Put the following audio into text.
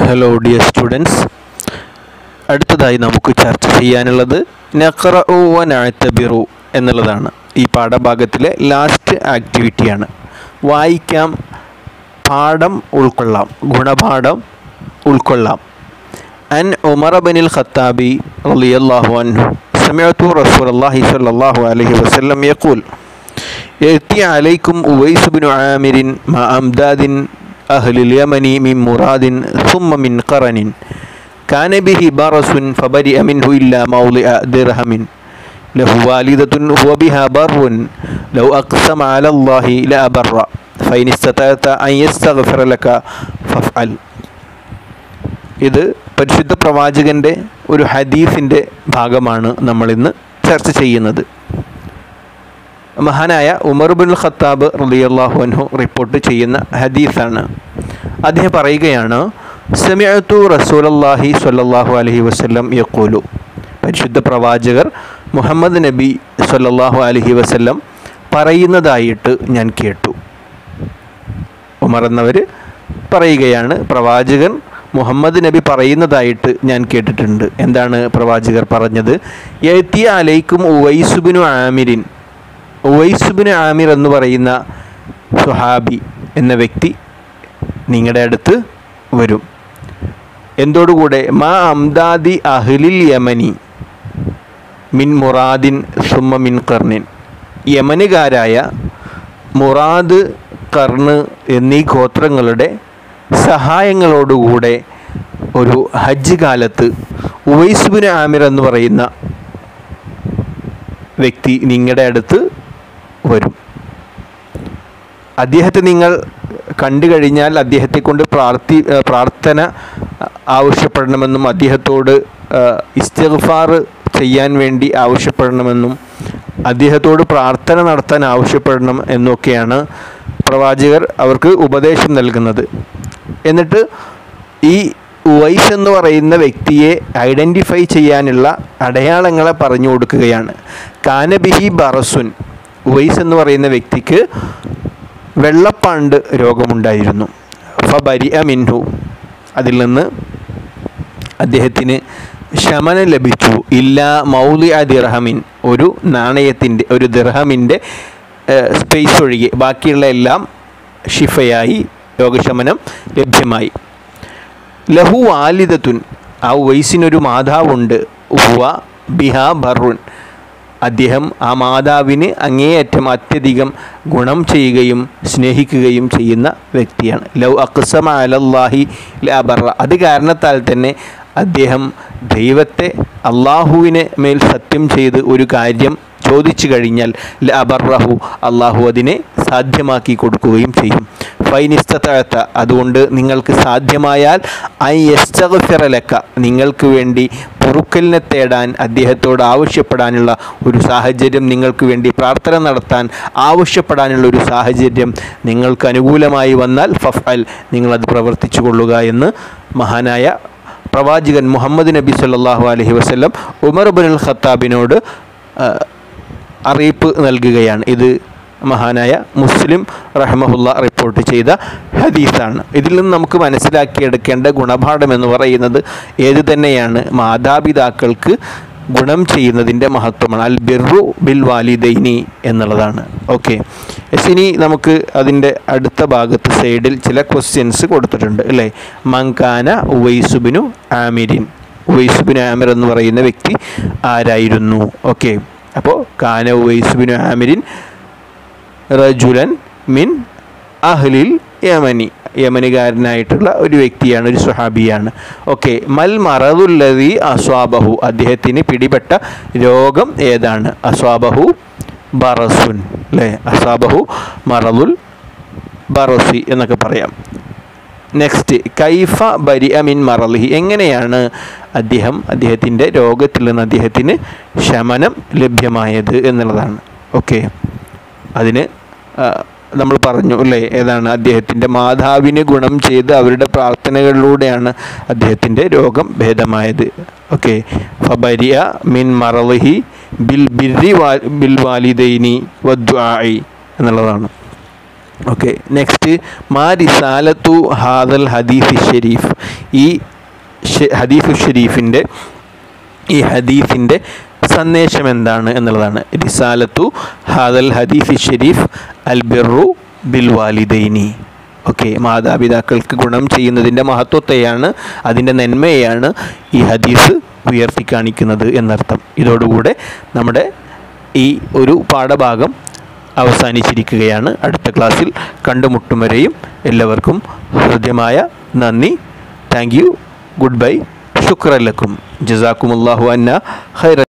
hello dear students അടുത്തതായി നമുക്ക് ചർച്ച ചെയ്യാനുള്ളത് നഖറഉ വ നഅ്തബിറു എന്നുള്ളതാണ് ഈ പാഠഭാഗത്തിലെ ലാസ്റ്റ് ആക്ടിവിറ്റിയാണ് വായിക്കാം പാഠം ഉൾക്കൊള്ളാം ഗുണപാഠം ഉൾക്കൊള്ളാം അൻ ഉമർ ബനിൽ ഖത്താബി റളിയല്ലാഹു അൻഹു سمعت رسول الله صلى الله عليه وسلم يقول يأتي عليكم أويس بن عامر مع أمداد أهل اليمن من مراد ثم من قرن كان به برس فبرئ منه إلا موضع درهم له والدة هو بها بر لو أقسم على الله لأبر فإن استطعت أن يستغفر لك فافعل ഇത് പരിശുദ്ധ പ്രവാചകൻ്റെ ഒരു ഹദീസിൻ്റെ ഭാഗമാണ് നമ്മളിന്ന് ചർച്ച ചെയ്യുന്നത് മഹാനായ ഉമർ ബിൻ ഖത്താബ് റളിയല്ലാഹു അൻഹു റിപ്പോർട്ട് ചെയ്യുന്ന ഹദീസാണ് അദ്ദേഹം പറയുകയാണ് സമിഅത്തു റസൂലല്ലാഹി സ്വല്ലല്ലാഹു അലൈഹി വസല്ലം യഖൂലു പരിശുദ്ധ പ്രവാചകർ മുഹമ്മദ് നബി സ്വല്ലല്ലാഹു അലൈഹി വസല്ലം പറയുന്നതായിട്ട് ഞാൻ കേട്ടു ഉമർ എന്നവർ പറയുകയാണ് പ്രവാചകൻ മുഹമ്മദ് നബി പറയുന്നതായിട്ട് ഞാൻ കേട്ടിട്ടുണ്ട് എന്താണ് പ്രവാചകർ പറഞ്ഞത് എത്തിയ അലൈക്കും ഉവൈസുബിനു ആമിരിൻ ഉവൈസുബിന് ആമിർ എന്ന് പറയുന്ന സുഹാബി എന്ന വ്യക്തി നിങ്ങളുടെ അടുത്ത് വരും എന്തോടുകൂടെ മാ അംദാദി അഹ്ലിൽ യമനി മിൻ മുറാദിൻ സുമ്മ മിൻ കർണിൻ യമനുകാരായ മുറാദ് കർണ് എന്നീ ഗോത്രങ്ങളുടെ സഹായങ്ങളോടുകൂടെ ഒരു ഹജ്ജ് കാലത്ത് ഉവൈസുബിന് ആമിർ എന്ന് പറയുന്ന വ്യക്തി നിങ്ങളുടെ അടുത്ത് വരും അദ്ദേഹത്തെ നിങ്ങൾ കണ്ടു കഴിഞ്ഞാൽ അദ്ദേഹത്തെ കൊണ്ട് പ്രാർത്ഥി പ്രാർത്ഥന ആവശ്യപ്പെടണമെന്നും അദ്ദേഹത്തോട് ഇസ്തിഗ്ഫാർ ചെയ്യാൻ വേണ്ടി ആവശ്യപ്പെടണമെന്നും അദ്ദേഹത്തോട് പ്രാർത്ഥന നടത്താൻ ആവശ്യപ്പെടണം എന്നൊക്കെയാണ് പ്രവാചകർ അവർക്ക് ഉപദേശം നൽകുന്നത് എന്നിട്ട് ഈ ഉവൈസ് എന്ന് പറയുന്ന വ്യക്തിയെ ഐഡൻറ്റിഫൈ ചെയ്യാനുള്ള അടയാളങ്ങളെ പറഞ്ഞു കൊടുക്കുകയാണ് കാനബിഹി ബറസുൻ ഉവൈസ് എന്ന് പറയുന്ന വ്യക്തിക്ക് വെള്ളപ്പാണ്ട് രോഗമുണ്ടായിരുന്നു ഫബരി അമിൻഹു അതിൽ നിന്ന് അദ്ദേഹത്തിന് ശമനം ലഭിച്ചു ഇല്ല മൗലി അ ദിർഹമിൻ ഒരു നാണയത്തിൻ്റെ ഒരു ദിർഹമിൻ്റെ സ്പേസ് ഒഴികെ ബാക്കിയുള്ള എല്ലാം ഷിഫയായി രോഗശമനം ലഭ്യമായി ലഹു വാലിദത്തുൻ ആ വയസ്സിനൊരു മാതാവുണ്ട് ഉഹ്വ ബിഹ ബറുൻ അദ്ദേഹം ആ മാതാവിന് അങ്ങേയറ്റം അത്യധികം ഗുണം ചെയ്യുകയും സ്നേഹിക്കുകയും ചെയ്യുന്ന വ്യക്തിയാണ് ലൗ അക്സമ അലല്ലാഹി ലബറ അത് കാരണത്താൽ തന്നെ അദ്ദേഹം ദൈവത്തെ അള്ളാഹുവിനെ മേൽ സത്യം ചെയ്ത് ഒരു കാര്യം ചോദിച്ചു കഴിഞ്ഞാൽ ലബറഹു അള്ളാഹു അതിനെ സാധ്യമാക്കി കൊടുക്കുകയും ചെയ്യും ഫൈനിസ്തഴത്ത അതുകൊണ്ട് നിങ്ങൾക്ക് സാധ്യമായാൽ ഐ എസ്തഫിറലക്ക നിങ്ങൾക്ക് വേണ്ടി പൊറുക്കലിനെ തേടാൻ അദ്ദേഹത്തോട് ആവശ്യപ്പെടാനുള്ള ഒരു സാഹചര്യം നിങ്ങൾക്ക് വേണ്ടി പ്രാർത്ഥന നടത്താൻ ആവശ്യപ്പെടാനുള്ള ഒരു സാഹചര്യം നിങ്ങൾക്ക് അനുകൂലമായി വന്നാൽ ഫഫ് അൽ നിങ്ങളത് പ്രവർത്തിച്ചു കൊള്ളുക എന്ന് മഹാനായ പ്രവാചകൻ മുഹമ്മദ് നബി സല്ലാഹു അലഹി വസ്ലം ഉമർ ബുൽ ഖത്താബിനോട് അറിയിപ്പ് നൽകുകയാണ് ഇത് മഹാനായ മുസ്ലിം റഹ്മഹുല്ല റിപ്പോർട്ട് ചെയ്ത ഹദീസാണ് ഇതിൽ നിന്ന് നമുക്ക് മനസ്സിലാക്കിയെടുക്കേണ്ട ഗുണപാഠം എന്ന് പറയുന്നത് ഏത് തന്നെയാണ് മാതാപിതാക്കൾക്ക് ഗുണം ചെയ്യുന്നതിൻ്റെ മഹത്വമാണ് അൽ ബിർറു ബിൽ വാലിദൈനി എന്നുള്ളതാണ് ഓക്കെ എസ് ഇനി നമുക്ക് അതിൻ്റെ അടുത്ത ഭാഗത്ത് സൈഡിൽ ചില ക്വസ്റ്റ്യൻസ് കൊടുത്തിട്ടുണ്ട് അല്ലേ മങ്കാന ഉവൈസുബിനു ആമിരിൻ ഉവൈസുബിൻ ആമിർ എന്ന് പറയുന്ന വ്യക്തി ആരായിരുന്നു ഓക്കെ അപ്പോൾ കാന ഉവൈസുബിനു ആമിരിൻ റജുലൻ മിൻ അഹ്ലിൽ യമനി യമനുകാരനായിട്ടുള്ള ഒരു വ്യക്തിയാണ് ഒരു സുഹാബിയാണ് ഓക്കെ മൽ മറദുല്ലതി അസ്വാബഹു അദ്ദേഹത്തിന് പിടിപെട്ട രോഗം ഏതാണ് അസ്വാബഹു ബറസുൻ അല്ലേ അസ്വാബഹു മറദുൽ ബറസി എന്നൊക്കെ പറയാം നെക്സ്റ്റ് കൈഫ ബരി അമിൻ മറലിഹി എങ്ങനെയാണ് അദ്ദേഹം അദ്ദേഹത്തിൻ്റെ രോഗത്തിൽ നിന്ന് അദ്ദേഹത്തിന് ശമനം ലഭ്യമായത് എന്നുള്ളതാണ് ഓക്കെ അതിന് നമ്മൾ പറഞ്ഞു അല്ലേ ഏതാണ് അദ്ദേഹത്തിൻ്റെ മാതാവിന് ഗുണം ചെയ്ത് അവരുടെ പ്രാർത്ഥനകളിലൂടെയാണ് അദ്ദേഹത്തിൻ്റെ രോഗം ഭേദമായത് ഓക്കെ ഫബരിയ മിൻ മറലിഹി ബിൽ ബിരി വാ ബിൽ വാലിദൈനി വദ്വായി എന്നുള്ളതാണ് ഓക്കെ നെക്സ്റ്റ് മാ റിസാലത്തു ഹാദൽ ഹദീസ് ഷെരീഫ് ഈ ഷെ- ഹദീഫു ഷരീഫിൻ്റെ ഈ ഹദീഫിൻ്റെ സന്ദേശം എന്താണ് എന്നുള്ളതാണ് റിസാലത്തു ഹാദൽ ഹദീഫ് ഷരീഫ് അൽ ബിറു ബിൽ വാലിദൈനി ഓക്കെ മാതാപിതാക്കൾക്ക് ഗുണം ചെയ്യുന്നതിൻ്റെ മഹത്വത്തെയാണ് അതിൻ്റെ നന്മയെയാണ് ഈ ഹദീസ് ഉയർത്തി കാണിക്കുന്നത് എന്നർത്ഥം ഇതോടുകൂടെ നമ്മുടെ ഈ ഒരു പാഠഭാഗം അവസാനിച്ചിരിക്കുകയാണ് അടുത്ത ക്ലാസ്സിൽ കണ്ടുമുട്ടും വരെയും എല്ലാവർക്കും ഹൃദ്യമായ നന്ദി താങ്ക് യു ഗുഡ് ബൈ ശുക്രല്ലക്കും ജസാക്കുമുല്ലാഹു അന്ന ഹൈറ